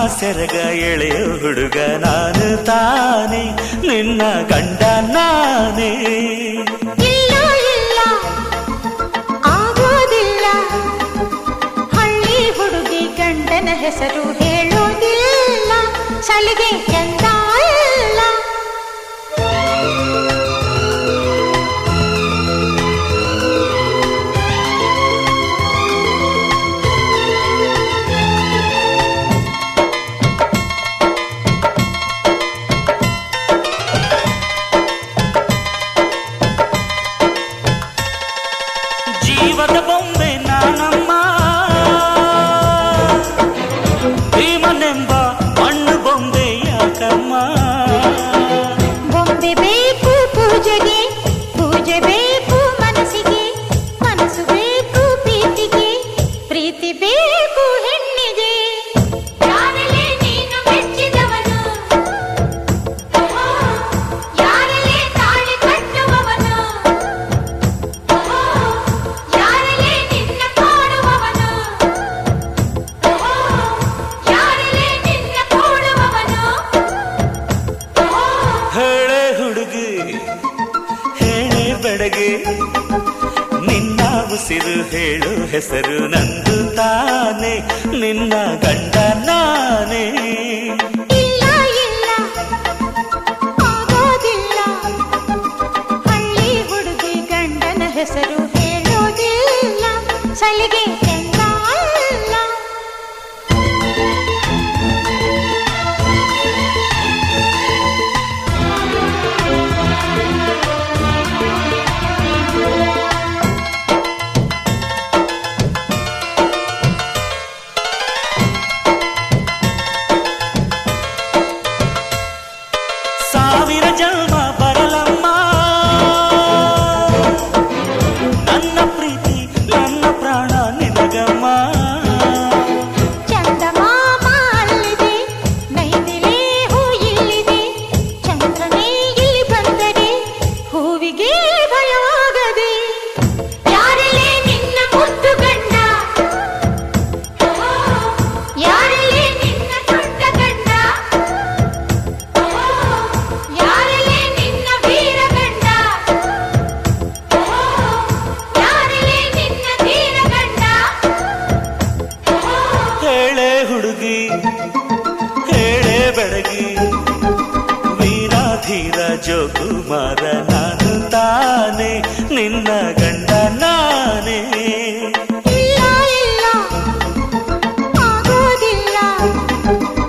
ಸೆರಗ ಎಳೆಯ ಹುಡುಗ ನಾನು ತಾನೇ ನಿನ್ನ ಗಂಡ ನಾನೇ ಇಲ್ಲ ಇಲ್ಲ ಆಗೋದಿಲ್ಲ ಹಳ್ಳಿ ಹುಡುಗಿ ಗಂಡನ ಹೆಸರು ಹೇಳೋದಿಲ್ಲ ಸಲಿಗೆ ಚಂದ ಇಲ್ಲ ಜೀವದ ಬೊಂಬೆ ನಾನಮ್ಮ ಭೀಮನೆಂಬ ಮಣ್ಣು ಬೊಂಬೆ ಯಾಕಮ್ಮ ಬೊಂಬೆ ಬೇಕು ಪೂಜೆಗೆ ಪೂಜೆ ಬೇಕು ಮನಸ್ಸಿಗೆ ಮನಸ್ಸು ಬೇಕು ಪ್ರೀತಿಗೆ ಪ್ರೀತಿ ಬೇಕು ಹೆಣ್ಣಿಗೆ ಯಾರಲ್ಲೇ ನೀನು ಮೆಚ್ಚಿದವನು ಯಾರಲ್ಲೇ ತಾಳಿ ಕಟ್ಟುವವನು ಯಾರಲ್ಲೇ ನಿನ್ನ ಕಾಡುವವನು ಯಾರಲ್ಲೇ ನಿನ್ನ ಕೂಡುವವನು ಹೇಳೆ ಹುಡುಗಿ ಹೇಳೆ ಬೆಡಗೆ ನಿನ್ನ ಉಸಿರು ಹೇಳು ಹೆಸರು ನಂದು ತಾನೆ ನಿನ್ನ ಗಂಡ ನಾನೇ ಇಲ್ಲ ಇಲ್ಲ ಆಗೋದಿಲ್ಲ ಹಳ್ಳಿ ಹುಡುಗಿ ಗಂಡನ ಹೆಸರು ಹೇಳೋದಿಲ್ಲ ಸಲಿಗೆ ಚಂದ ಅಲ್ಲ ಸಾವಿರ ಜನ್ಮ ಬರಲಮ್ಮ ನನ್ನ ಪ್ರೀತಿ ನನ್ನ ಪ್ರಾಣ ನಿನಗಮ್ಮ ಚಂದಮಾಮ ಅಲ್ಲಿದೆ ನೈದಿಲೆ ಹೂ ಇಲ್ಲಿದೆ ಚಂದ್ರನೇ ಇಲ್ಲಿ ಬಂದರೆ ಹೂವಿಗೆ ಭಯವಾಗದೆ ಯಾರಲ್ಲೇ ನಿನ್ನ ಮುದ್ದು ಗಂಡ ಯಾರಲ್ಲೇ ನಿನ್ನ ದೊಡ್ಡ ಗಂಡ ಯಾರಲ್ಲೇ ನಿನ್ನ ವೀರ ಗಂಡ ಯಾರಲ್ಲೇ ನಿನ್ನ ಧೀರ ಗಂಡ ಹೇಳೆ ಹುಡುಗಿ ಹೇಳೆ ಬೆಡಗಿ ವೀರಾಧೀರ ಜೋಕುಮಾರ ನಾನು ತಾನೆ ನಿನ್ನ ಗಂಡ ನಾನೇ ಇಲ್ಲ ಇಲ್ಲ ಆಗೋದಿಲ್ಲ